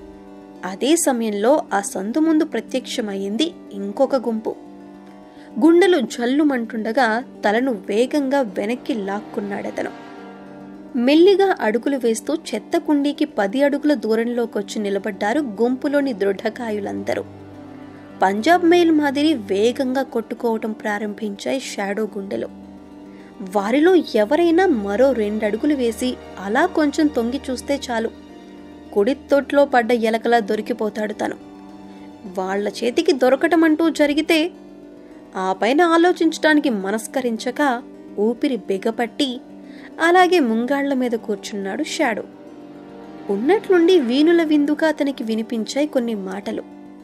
అదే సమయంలో ఆ సందు ముందు ప్రత్యక్షమయ్యింది ఇంకొక గుంపు గుండెలు జల్లుమంటుండగా తలను వేగంగా వెనక్కి లాక్కున్నాడతను మెల్లిగా అడుగులు వేస్తూ చెత్త కుండీకి పది అడుగుల దూరంలోకొచ్చి నిలబడ్డారు గుంపులోని దృఢకాయులందరూ పంజాబ్ మెయిల్ మాదిరి వేగంగా కొట్టుకోవటం ప్రారంభించాయి షాడో గుండెలు వారిలో ఎవరైనా మరో రెండడుగులు వేసి అలా కొంచెం తొంగి చూస్తే చాలు కుడి తొట్లో పడ్డ ఎలకలా దొరికిపోతాడు తను వాళ్ల చేతికి దొరకటమంటూ జరిగితే ఆ పైన ఆలోచించటానికి మనస్కరించక ఊపిరి బిగపట్టి అలాగే ముంగాళ్ల మీద కూర్చున్నాడు షాడో ఉన్నట్లుండి వీణుల విందుగా అతనికి వినిపించాయి కొన్ని మాటలు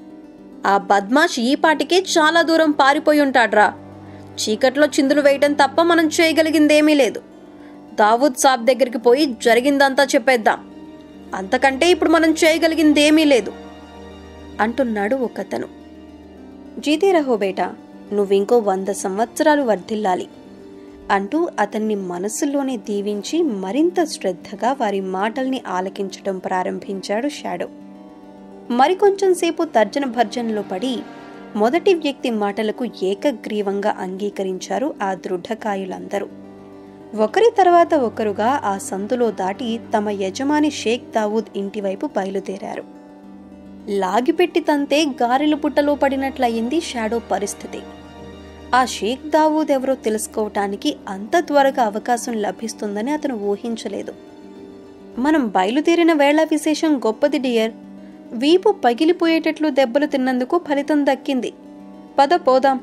ఆ బద్మాష్ ఈ పాటికే చాలా దూరం పారిపోయి ఉంటాడ్రా చీకట్లో చిందులు వేయటం తప్ప మనం చేయగలిగిందేమీ లేదు దావూద్ సాబ్ దగ్గరికి పోయి జరిగిందంతా చెప్పేద్దాం అంతకంటే ఇప్పుడు మనం చేయగలిగిందేమీ లేదు అంటున్నాడు ఒకతను జీతే రహో బేటా నువ్వింకో వంద సంవత్సరాలు వర్ధిల్లాలి అంటూ అతన్ని మనసులోనే దీవించి మరింత శ్రద్ధగా వారి మాటల్ని ఆలకించటం ప్రారంభించాడు షాడో మరికొంచెం సేపు తర్జన భర్జనలో పడి మొదటి వ్యక్తి మాటలకు ఏకగ్రీవంగా అంగీకరించారు ఆ దృఢకాయులందరూ ఒకరి తర్వాత ఒకరుగా ఆ సందులో దాటి తమ యజమాని షేక్ దావూద్ ఇంటివైపు బయలుదేరారు లాగిపెట్టి తంతే గారెలు పుట్టలో పడినట్లయింది షాడో పరిస్థితి ఆ షేక్ దావూద్ ఎవరో తెలుసుకోవటానికి అంత త్వరగా అవకాశం లభిస్తుందని అతను ఊహించలేదు మనం బయలుదేరిన వేళ విశేషం గొప్పది డియర్ వీపు పగిలిపోయేటట్లు దెబ్బలు తిన్నందుకు ఫలితం దక్కింది పద పోదాం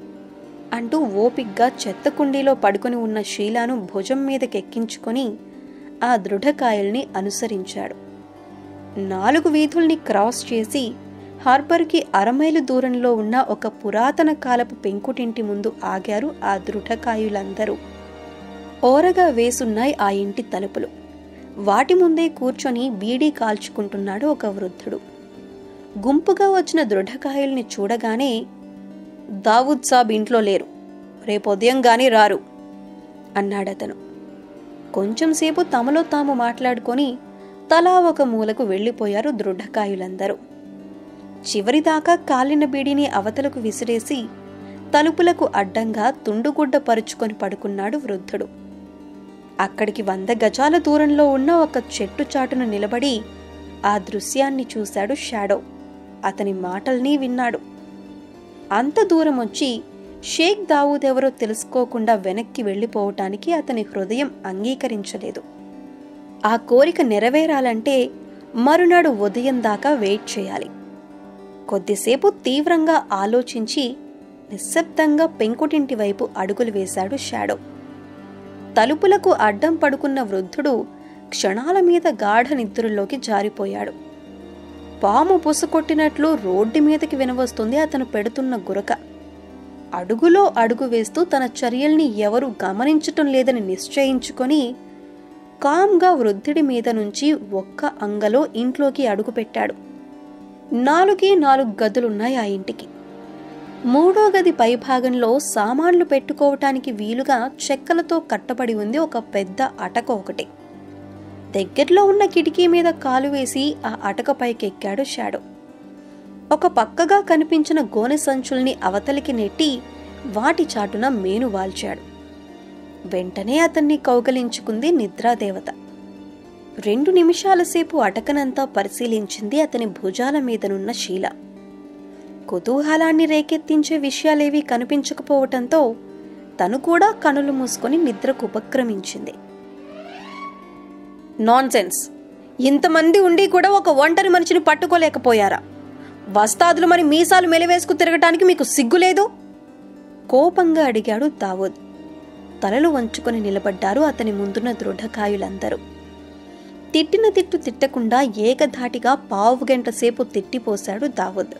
అంటూ ఓపిగ్గా చెత్త కుండీలో పడుకొని ఉన్న షీలాను భుజం మీదకెక్కించుకొని ఆ దృఢకాయల్ని అనుసరించాడు నాలుగు వీధుల్ని క్రాస్ చేసి హార్బర్కి అరమైలు దూరంలో ఉన్న ఒక పురాతన కాలపు పెంకుటింటి ముందు ఆగారు ఆ దృఢకాయులందరూ ఓరగా వేసున్నాయి ఆ ఇంటి తలుపులు వాటి ముందే కూర్చొని బీడీ కాల్చుకుంటున్నాడు ఒక వృద్ధుడు గుంపుగా వచ్చిన దృఢకాయల్ని చూడగానే దావూద్ సాబ్ ఇంట్లో లేరు రేపు ఉదయం గాని రారు అన్నాడతను కొంచెంసేపు తమలో తాము మాట్లాడుకొని తలా ఒక మూలకు వెళ్ళిపోయారు దృఢకాయులందరూ చివరిదాకా కాలిన బీడిని అవతలకు విసిరేసి తలుపులకు అడ్డంగా తుండుగుడ్డ పరుచుకొని పడుకున్నాడు వృద్ధుడు అక్కడికి వంద గజాల దూరంలో ఉన్న ఒక చెట్టు చాటున నిలబడి ఆ దృశ్యాన్ని చూశాడు షాడో అతని మాటల్ని విన్నాడు అంత దూరం వచ్చి షేక్ దావూద్ ఎవరో తెలుసుకోకుండా వెనక్కి వెళ్ళిపోవటానికి అతని హృదయం అంగీకరించలేదు ఆ కోరిక నెరవేరాలంటే మరునాడు ఉదయం దాకా వెయిట్ చేయాలి కొద్దిసేపు తీవ్రంగా ఆలోచించి నిశ్శబ్దంగా పెంకుటింటి వైపు అడుగులు వేశాడు షాడో తలుపులకు అడ్డం పడుకున్న వృద్ధుడు క్షణాల మీద గాఢ నిద్రలోకి జారిపోయాడు పాము పుసుకొట్టినట్లు రోడ్డు మీదకి వినవస్తుంది అతను పెడుతున్న గురక అడుగులో అడుగు వేస్తూ తన చర్యల్ని ఎవరు గమనించటం లేదని నిశ్చయించుకొని కామ్గా వృద్ధుడి మీద నుంచి ఒక్క అంగలో ఇంట్లోకి అడుగుపెట్టాడు నాలుగే నాలుగు గదులున్నాయి ఆ ఇంటికి మూడో గది పైభాగంలో సామాన్లు పెట్టుకోవటానికి వీలుగా చెక్కలతో కట్టబడి ఉంది ఒక పెద్ద అటక ఒకటి దగ్గరలో ఉన్న కిటికీ మీద కాలు వేసి ఆ అటక పైకెక్కాడు షాడో ఒక పక్కగా కనిపించిన గోనె సంచుల్ని అవతలికి నెట్టి వాటి చాటున మేను వాల్చాడు వెంటనే అతన్ని కౌగలించుకుంది నిద్రాదేవత రెండు నిమిషాల సేపు అటకనంతా పరిశీలించింది అతని భుజాల మీదనున్న శీల కుతూహలాన్ని రేకెత్తించే విషయాలేవీ కనిపించకపోవటంతో తను కూడా కనులు మూసుకొని నిద్రకు ఉపక్రమించింది నాన్సెన్స్ ఇంతమంది ఉండి కూడా ఒక ఒంటరి మనిషిని పట్టుకోలేకపోయారా వస్తాదులు మరి మీసాలు మెలివేసుకు తిరగటానికి మీకు సిగ్గులేదు కోపంగా అడిగాడు దావూద్ తలలు వంచుకొని నిలబడ్డారు అతని ముందున్న దృఢకాయులందరూ తిట్టిన తిట్టు తిట్టకుండా ఏకధాటిగా పావు గంట సేపు తిట్టిపోశాడు దావూద్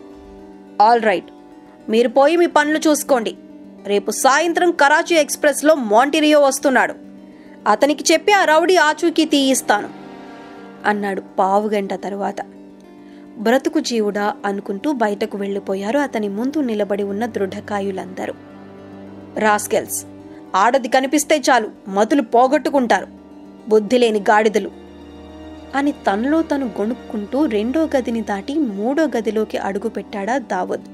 ఆల్ రైట్ మీరు పోయి మీ పనులు చూసుకోండి రేపు సాయంత్రం కరాచీ ఎక్స్ప్రెస్లో మాంటిరియో వస్తున్నాడు అతనికి చెప్పి ఆ రౌడీ ఆచూకీ తీయిస్తాను అన్నాడు పావుగంట తరువాత బ్రతుకు జీవుడా అనుకుంటూ బయటకు వెళ్ళిపోయారు అతని ముందు నిలబడి ఉన్న దృఢకాయులందరూ రాస్కెల్స్ ఆడది కనిపిస్తే చాలు మతులు పోగొట్టుకుంటారు బుద్ధి లేని గాడిదలు అని తనలో తను గొణుక్కుంటూ రెండో గదిని దాటి మూడో గదిలోకి అడుగుపెట్టాడా దావద్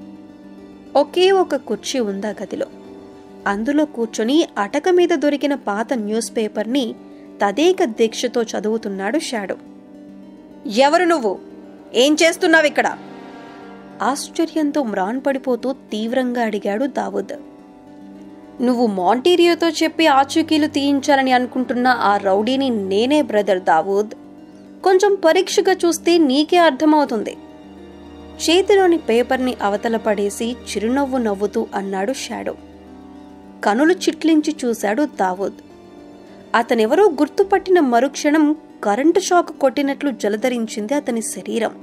ఒకే ఒక కుర్చీ ఉందా గదిలో అందులో కూర్చొని అటక మీద దొరికిన పాత న్యూస్ పేపర్ని తదేక దీక్షతో చదువుతున్నాడు షాడో ఎవరు నువ్వు ఏం చేస్తున్నావు ఇక్కడ ఆశ్చర్యంతో మ్రాన్పడిపోతూ తీవ్రంగా అడిగాడు దావూద్ నువ్వు మాంటీరియోతో చెప్పి ఆచూకీలు తీయించాలని అనుకుంటున్న ఆ రౌడీని నేనే బ్రదర్ దావూద్ కొంచెం పరీక్షగా చూస్తే నీకే అర్థమవుతుంది చేతిలోని పేపర్ని అవతల పడేసి చిరునవ్వు నవ్వుతూ అన్నాడు షాడో కనులు చిట్లించి చూశాడు దావూద్ అతనెవరో గుర్తుపట్టిన మరుక్షణం కరెంటు షాక్ కొట్టినట్లు జలధరించింది అతని శరీరం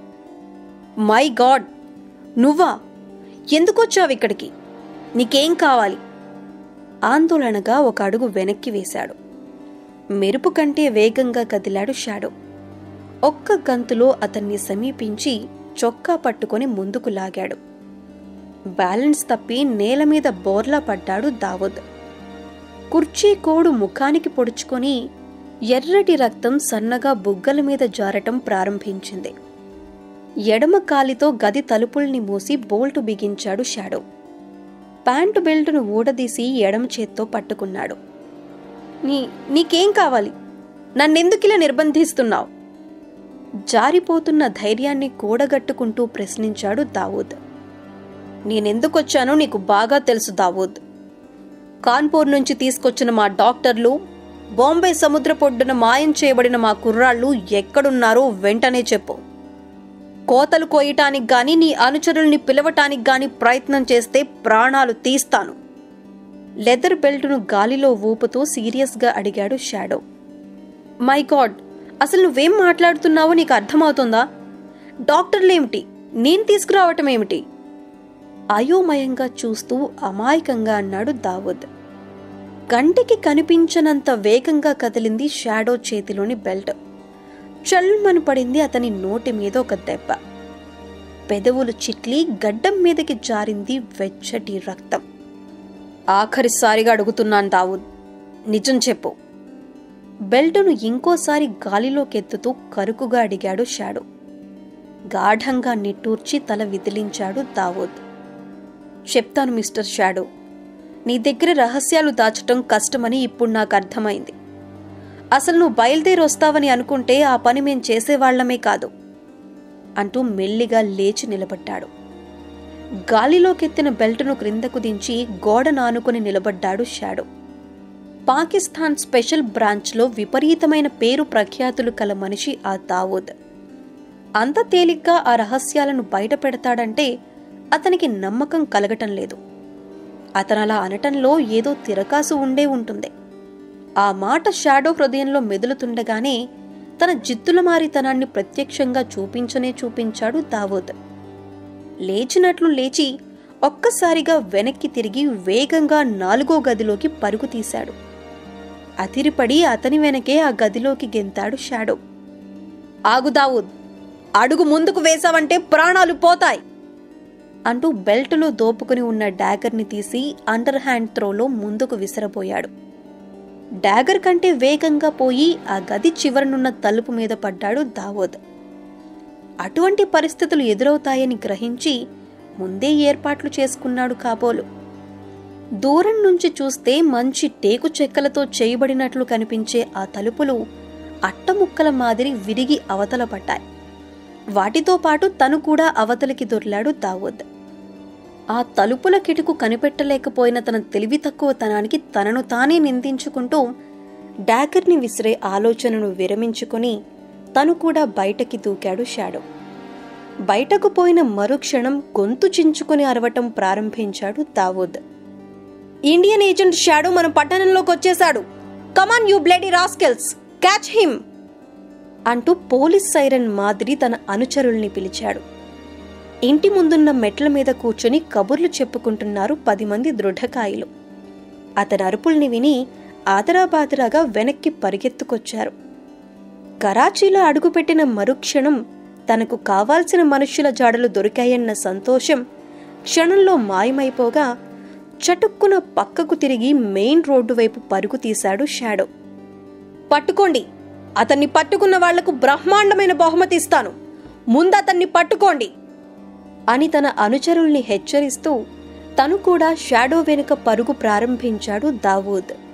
మై గాడ్ నువ్వా ఎందుకొచ్చావు ఇక్కడికి నీకేం కావాలి ఆందోళనగా ఒక అడుగు వెనక్కి వేశాడు మెరుపు కంటే వేగంగా కదిలాడు షాడో ఒక్క గంతులో అతన్ని సమీపించి చొక్కా పట్టుకొని ముందుకు లాగాడు బ్యాలెన్స్ తప్పి నేల మీద బోర్లా పడ్డాడు దావూద్ కుర్చీ కోడు ముఖానికి పొడుచుకొని ఎర్రటి రక్తం సన్నగా బుగ్గల మీద జారటం ప్రారంభించింది ఎడమ కాలితో గది తలుపుల్ని మూసి బోల్టు బిగించాడు షాడో ప్యాంటు బెల్టును ఊడదీసి ఎడమ చేత్తో పట్టుకున్నాడు నీ నీకేం కావాలి నన్నెందుకిలా నిర్బంధిస్తున్నావు జారిపోతున్న ధైర్యాన్ని కూడగట్టుకుంటూ ప్రశ్నించాడు దావూద్ నేనెందుకొచ్చానో నీకు బాగా తెలుసు దావూద్ కాన్పూర్ నుంచి తీసుకొచ్చిన మా డాక్టర్లు బాంబే సముద్ర పొడ్డున మాయం చేయబడిన మా కుర్రాళ్ళు ఎక్కడున్నారో వెంటనే చెప్పు కోతలు కోయటానికి గాని నీ అనుచరుల్ని పిలవటానికి గాని ప్రయత్నం చేస్తే ప్రాణాలు తీస్తాను లెదర్ బెల్టును గాలిలో ఊపుతూ సీరియస్గా అడిగాడు షాడో మై గాడ్ అసలు నువ్వేం మాట్లాడుతున్నావో నీకు అర్థమవుతుందా డాక్టర్లేమిటి నేను తీసుకురావటం ఏమిటి అయోమయంగా చూస్తూ అమాయకంగా అన్నాడు దావూద్ కంటికి కనిపించనంత వేగంగా కదిలింది షాడో చేతిలోని బెల్ట్ చల్మని పడింది అతని నోటి మీద ఒక దెబ్బ పెదవులు చిట్లి గడ్డం మీదకి జారింది వెచ్చటి రక్తం ఆఖరిసారిగా అడుగుతున్నాను దావూద్ నిజం చెప్పు బెల్టును ఇంకోసారి గాలిలోకెత్తుతూ కరుకుగా అడిగాడు షాడో గాఢంగా నిట్టూర్చి తల విదిలించాడు దావూద్ చెప్తాను మిస్టర్ షాడో నీ దగ్గర రహస్యాలు దాచటం కష్టమని ఇప్పుడు నాకు అర్థమైంది అసలు నువ్వు బయలుదేరి వస్తావని అనుకుంటే ఆ పని మేం చేసేవాళ్లమే కాదు అంటూ మెల్లిగా లేచి నిలబడ్డాడు గాలిలోకెత్తిన బెల్టును క్రిందకు దించి గోడ నానుకుని నిలబడ్డాడు షాడో పాకిస్తాన్ స్పెషల్ బ్రాంచ్లో విపరీతమైన పేరు ప్రఖ్యాతులు కల మనిషి ఆ దావూద్ అంత తేలిగ్గా ఆ రహస్యాలను బయట పెడతాడంటే అతనికి నమ్మకం కలగటం లేదు అతనలా అనటంలో ఏదో తిరకాసు ఉండే ఉంటుంది ఆ మాట షాడో హృదయంలో మెదులుతుండగానే తన జిత్తులమారితనాన్ని ప్రత్యక్షంగా చూపించనే చూపించాడు దావూద్ లేచినట్లు లేచి ఒక్కసారిగా వెనక్కి తిరిగి వేగంగా నాలుగో గదిలోకి పరుగు తీశాడు అతిరిపడి అతని వెనకే ఆ గదిలోకి గెంతాడు షాడో ఆగు దావూద్ అడుగు ముందుకు వేశావంటే ప్రాణాలు పోతాయి అంటూ బెల్టులో దోపుకుని ఉన్న డాగర్ని తీసి అండర్ హ్యాండ్ త్రోలో ముందుకు విసిరబోయాడు డాగర్ కంటే వేగంగా పోయి ఆ గది చివరనున్న తలుపు మీద పడ్డాడు దావోద్ అటువంటి పరిస్థితులు ఎదురవుతాయని గ్రహించి ముందే ఏర్పాట్లు చేసుకున్నాడు కాబోలు దూరం నుంచి చూస్తే మంచి టేకు చెక్కలతో చేయబడినట్లు కనిపించే ఆ తలుపులు అట్టముక్కల మాదిరి విరిగి అవతల పడ్డాయి వాటితో పాటు తను కూడా అవతలికి దొర్లాడు దావూద్ ఆ తలుపుల కిటుకు కనిపెట్టలేకపోయిన తన తెలివి తక్కువతనానికి తనను తానే నిందించుకుంటూ డాగర్ని విసిరే ఆలోచనను విరమించుకుని తను కూడా బయటకి దూకాడు షాడో బయటకు పోయిన మరుక్షణం గొంతు చించుకుని అరవటం ప్రారంభించాడు దావూద్ ఇండియన్ ఏజెంట్ షాడో మన పట్టణంలోకి వచ్చేశాడు come on you bloody rascals catch him అంటూ పోలీస్ సైరన్ మాదిరి తన అనుచరుల్ని పిలిచాడు ఇంటి ముందున్న మెట్ల మీద కూర్చొని కబుర్లు చెప్పుకుంటున్నారు పది మంది దృఢకాయలు అతని అరుపుల్ని విని ఆదరాబాదరాగా వెనక్కి పరిగెత్తుకొచ్చారు కరాచీలో అడుగుపెట్టిన మరుక్షణం తనకు కావాల్సిన మనుష్యుల జాడలు దొరికాయన్న సంతోషం క్షణంలో మాయమైపోగా చటుక్కున పక్కకు తిరిగి మెయిన్ రోడ్డు వైపు పరుగు తీశాడు షాడో పట్టుకోండి అతన్ని పట్టుకున్న వాళ్లకు బ్రహ్మాండమైన బహుమతి ఇస్తాను ముందతన్ని పట్టుకోండి అని తన అనుచరుల్ని హెచ్చరిస్తూ తను కూడా షాడో వెనుక పరుగు ప్రారంభించాడు దావూద్